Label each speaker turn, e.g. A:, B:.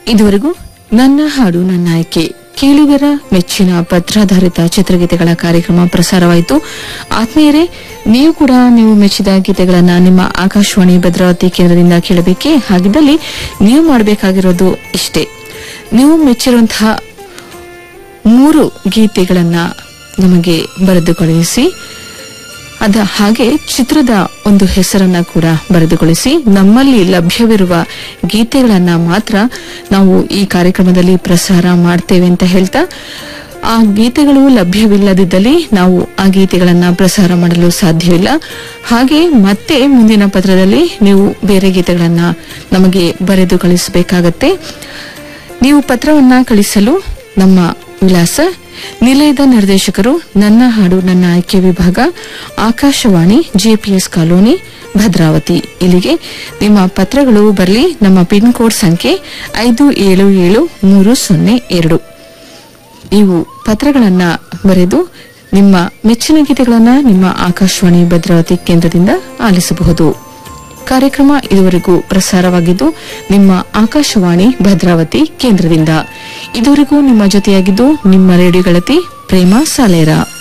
A: ಇದುವರೆಗೂ ನನ್ನ ಹಾಡು ನನ್ನ ಆಯ್ಕೆ ಕೇಳುಗರ ಮೆಚ್ಚಿನ ಪತ್ರಾಧಾರಿತ ಚಿತ್ರಗೀತೆಗಳ ಕಾರ್ಯಕ್ರಮ ಪ್ರಸಾರವಾಯಿತು ಆತ್ಮೀಯರೇ ನೀವು ಕೂಡ ನೀವು ಮೆಚ್ಚಿದ ಗೀತೆಗಳನ್ನ ನಿಮ್ಮ ಆಕಾಶವಾಣಿ ಭದ್ರಾವತಿ ಕೇಂದ್ರದಿಂದ ಕೇಳಬೇಕೆ ಹಾಗಿದ್ದಲ್ಲಿ ನೀವು ಮಾಡಬೇಕಾಗಿರೋದು ಇಷ್ಟೇ ನೀವು ಮೆಚ್ಚಿರುವಂತಹ ಮೂರು ಗೀತೆಗಳನ್ನ ನಮಗೆ ಬರೆದು ಕಳುಹಿಸಿ ಅದ ಹಾಗೆ ಚಿತ್ರದ ಒಂದು ಹೆಸರನ್ನ ಕೂಡ ಬರೆದುಗೊಳಿಸಿ ನಮ್ಮಲ್ಲಿ ಲಭ್ಯವಿರುವ ಗೀತೆಗಳನ್ನ ಮಾತ್ರ ನಾವು ಈ ಕಾರ್ಯಕ್ರಮದಲ್ಲಿ ಪ್ರಸಾರ ಮಾಡ್ತೇವೆ ಅಂತ ಹೇಳ್ತಾ ಆ ಗೀತೆಗಳು ಲಭ್ಯವಿಲ್ಲದಿದ್ದಲ್ಲಿ ನಾವು ಆ ಗೀತೆಗಳನ್ನ ಪ್ರಸಾರ ಮಾಡಲು ಸಾಧ್ಯವಿಲ್ಲ ಹಾಗೆ ಮತ್ತೆ ಮುಂದಿನ ಪತ್ರದಲ್ಲಿ ನೀವು ಬೇರೆ ಗೀತೆಗಳನ್ನ ನಮಗೆ ಬರೆದು ಕಳಿಸಬೇಕಾಗತ್ತೆ ನೀವು ಪತ್ರವನ್ನ ಕಳಿಸಲು ನಮ್ಮ ವಿಳಾಸ ನಿಲಯದ ನಿರ್ದೇಶಕರು ನನ್ನ ಹಾಡು ನನ್ನ ಆಯ್ಕೆ ವಿಭಾಗ ಆಕಾಶವಾಣಿ ಜೆಪಿಎಸ್ ಕಾಲೋನಿ ಭದ್ರಾವತಿ ಇಲ್ಲಿಗೆ ನಿಮ್ಮ ಪತ್ರಗಳು ಬರಲಿ ನಮ್ಮ ಪಿನ್ ಕೋಡ್ ಸಂಖ್ಯೆ ಐದು ಏಳು ಏಳು ಮೂರು ಸೊನ್ನೆ ಎರಡು ನೀವು ಪತ್ರಗಳನ್ನ ಬರೆದು ನಿಮ್ಮ ಮೆಚ್ಚಿನ ಗೀತೆಗಳನ್ನ ನಿಮ್ಮ ಆಕಾಶವಾಣಿ ಭದ್ರಾವತಿ ಕೇಂದ್ರದಿಂದ ಆಲಿಸಬಹುದು ಕಾರ್ಯಕ್ರಮ ಇದುವರೆಗೂ ಪ್ರಸಾರವಾಗಿದ್ದು ನಿಮ್ಮ ಆಕಾಶವಾಣಿ ಭದ್ರಾವತಿ ಕೇಂದ್ರದಿಂದ ಇದುವರೆಗೂ ನಿಮ್ಮ ಜೊತೆಯಾಗಿದ್ದು ನಿಮ್ಮ ರೇಡಿಯೋ ಗೆಳತಿ ಪ್ರೇಮ ಸಾಲೇರ